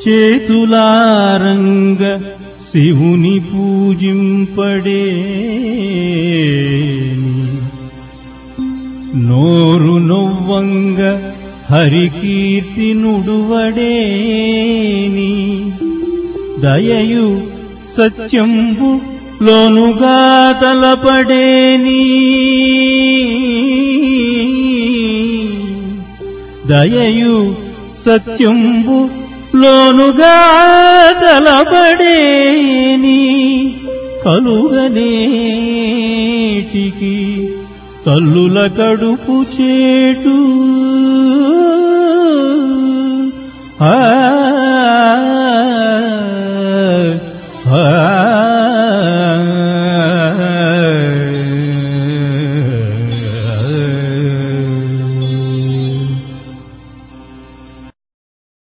చేతులారంగ శివుని పూజింపడేని నోరు నొవ్వంగ హరికీర్తి నుడువడేని దయయు సత్యంబు లోనుగా తలపడేని దయయు సత్యంబు లోనుగా తలపడేని కలుగనేటికి తల్లుల కడుపు చేటు ఆ ఆ